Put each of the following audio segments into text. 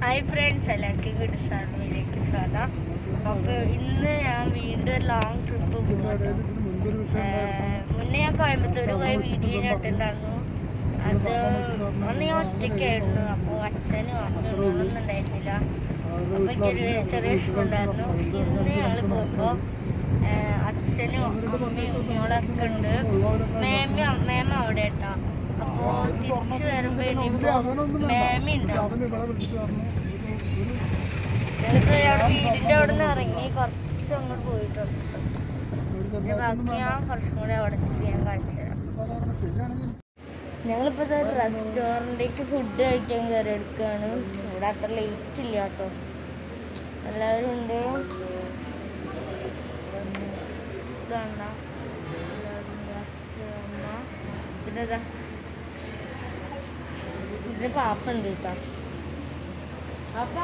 hi friends എല്ലാവർക്കും good സാറിലേക്ക് സ്വാഗതം അപ്പോൾ ഇന്ന് ഞാൻ വീണ്ടും ഒരു ലോങ് ട്രിപ്പ് പോകാട്ടോ മുന്നേ ഞാൻ കോയമ്പത്തൂർ പോയ വീഡിയോ ഇട്ടിട്ടുണ്ടായിരുന്നു അത് അന്ന് ഞാൻ ഒറ്റയ്ക്കായിരുന്നു അപ്പോൾ അച്ഛനും അമ്മയും ഒന്നും ഉണ്ടായിരുന്നില്ല അപ്പോൾ എനിക്കൊരു ചെറിയ വിഷമം ഉണ്ടായിരുന്നു പക്ഷെ ഇന്ന് ഞങ്ങൾ പോകുമ്പോൾ അച്ഛനും അമ്മയും മോളൊക്കെ ഉണ്ട് മേമ മേമ അവിടെ കേട്ടോ അപ്പോൾ തിരിച്ചു വരുമ്പോൾ ഇനിയിപ്പോൾ മേമ ഉണ്ടാവും ഞങ്ങൾക്ക് അവിടെ വീടിൻ്റെ അവിടെ നിന്ന് ഇറങ്ങി കുറച്ച് അങ്ങോട്ട് പോയിട്ടുണ്ട് പിന്നെ ബാക്കി ഞാൻ കുറച്ചും കൂടെ അവിടെ എത്തി ഞാൻ കാണിച്ചു തരാം ഞങ്ങളിപ്പോൾ ഒരു റെസ്റ്റോറൻറ്റിലേക്ക് ഫുഡ് കഴിക്കാൻ കയറി എടുക്കുകയാണ് ഇവിടെ അത്ര ലേറ്റ് ഇല്ല കേട്ടോ എല്ലാവരും ഉണ്ട് ഇതാണ്ട പിന്നെ ഇതാ ഇതിന് പാപ്പ ഉണ്ട് കേട്ടോ പാപ്പ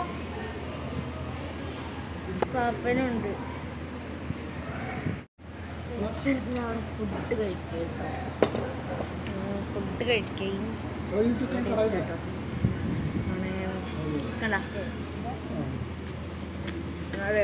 പാപ്പനുണ്ട് അവിടെ ഫുഡ് കഴിക്കുക ഫുഡ് കഴിക്കുകയും കണ്ട അതെ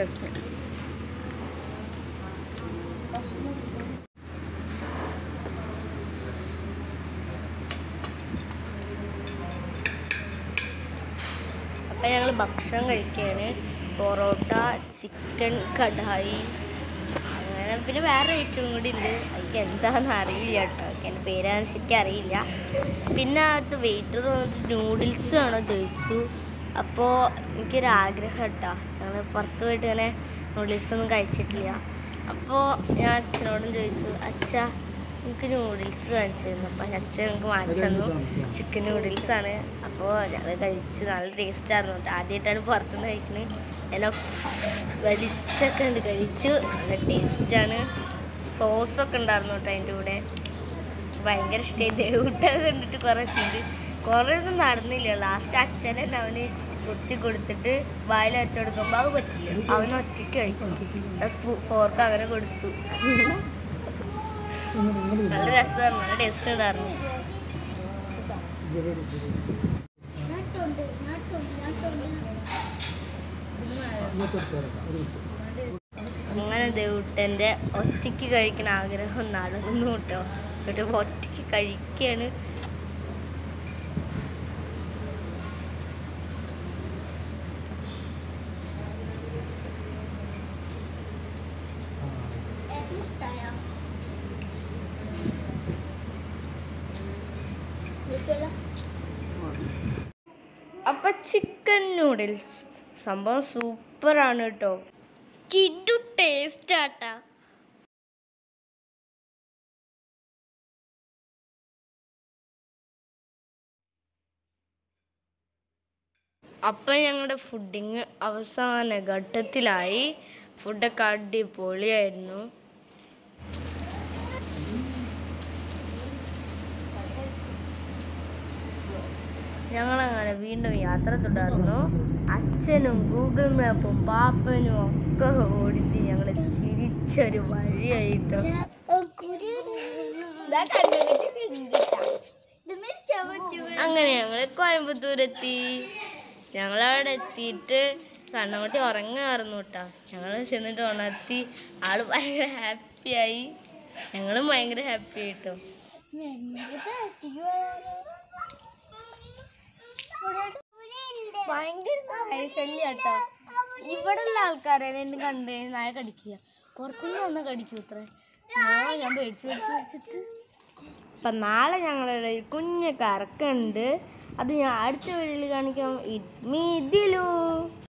അപ്പം ഞങ്ങൾ ഭക്ഷണം കഴിക്കുകയാണ് പൊറോട്ട ചിക്കൻ കടായി അങ്ങനെ പിന്നെ വേറെ ഐറ്റം കൂടി ഉണ്ട് എനിക്ക് എന്താണെന്ന് അറിയില്ല കേട്ടോ എൻ്റെ പേരാണ് ശരിക്കും അറിയില്ല പിന്നെ അത് വെയിറ്റർ വന്നിട്ട് നൂഡിൽസ് ആണോ ചോദിച്ചു അപ്പോൾ എനിക്കൊരു ആഗ്രഹം കേട്ടോ ഞങ്ങൾ പുറത്ത് പോയിട്ട് ഇങ്ങനെ നൂഡിൽസ് ഒന്നും കഴിച്ചിട്ടില്ല അപ്പോൾ ഞാൻ അച്ഛനോടും ചോദിച്ചു അച്ഛാ എനിക്ക് നൂഡിൽസ് വാങ്ങിച്ചു തന്നു അപ്പോൾ അച്ഛൻ എനിക്ക് വാങ്ങിച്ചു തന്നു ചിക്കൻ നൂഡിൽസ് ആണ് അപ്പോൾ ഞങ്ങൾ കഴിച്ച് നല്ല ടേസ്റ്റ് ആയിരുന്നു കേട്ടോ ആദ്യമായിട്ടാണ് പുറത്തുനിന്ന് കഴിക്കുന്നത് എല്ലാം വലിച്ചൊക്കെ ഉണ്ട് കഴിച്ചു നല്ല ടേസ്റ്റാണ് സോസൊക്കെ ഉണ്ടായിരുന്നു കേട്ടോ അതിൻ്റെ കൂടെ ഭയങ്കര ഇഷ്ടമായി ദേവൂട്ടൊക്കെ കണ്ടിട്ട് കുറേ ഉണ്ട് കുറേ ഒന്നും നടന്നില്ല ലാസ്റ്റ് അച്ഛൻ തന്നെ അവന് കുത്തി കൊടുത്തിട്ട് വായിൽ വെച്ച് കൊടുക്കുമ്പോൾ അത് പറ്റില്ല അവൻ ഒറ്റയ്ക്ക് കഴിക്കും സ്പൂ ഫോർക്ക് അങ്ങനെ കൊടുത്തു നല്ല രസമായിരുന്നു നല്ല ടേസ്റ്റ് ഉണ്ടായിരുന്നു അങ്ങനെ ദേവൂട്ടൻ്റെ ഒറ്റയ്ക്ക് കഴിക്കണ ആഗ്രഹം നടന്നു കേട്ടോ എന്നിട്ട് ഒറ്റയ്ക്ക് കഴിക്കുകയാണ് അപ്പൊ ചിക്കൻ നൂഡിൽസ് സംഭവം സൂപ്പറാണ് കേട്ടോ കിഡു ടേസ്റ്റ് ആട്ടാ അപ്പം ഞങ്ങളുടെ ഫുഡിങ് അവസാന ഘട്ടത്തിലായി ഫുഡൊക്കെ അടിപൊളിയായിരുന്നു ഞങ്ങളങ്ങനെ വീണ്ടും യാത്ര തുടർന്നു അച്ഛനും ഗൂഗിൾ മാപ്പും പാപ്പനും ഒക്കെ ഓടിച്ച് ഞങ്ങൾ ചിരിച്ചൊരു വഴിയായിട്ടോ അങ്ങനെ ഞങ്ങൾ കോയമ്പത്തൂരെത്തി ഞങ്ങളവിടെ എത്തിയിട്ട് കണ്ണുകുട്ടി ഉറങ്ങായിരുന്നു കേട്ടോ ഞങ്ങൾ ചെന്നിട്ട് ഉണർത്തി ആള് ഭയങ്കര ഹാപ്പിയായി ഞങ്ങളും ഭയങ്കര ഹാപ്പി ആയിട്ടോ ഭയങ്കര നായ ശല്യം കേട്ടോ ഇവിടെ ഉള്ള ആൾക്കാരെ എന്നെ കണ്ട് നായ കടിക്കുക പുറത്തുനിന്ന് വന്ന കടിക്കും ഇത്ര ഞാൻ ഞാൻ പേടിച്ച് പേടിച്ച് പേടിച്ചിട്ട് അപ്പം നാളെ ഞങ്ങളുടെ ഒരു കുഞ്ഞ് കറക്കുണ്ട് അത് ഞാൻ അടുത്ത വീഡിയോയിൽ കാണിക്കാം ഇറ്റ്സ് മീ ദിലു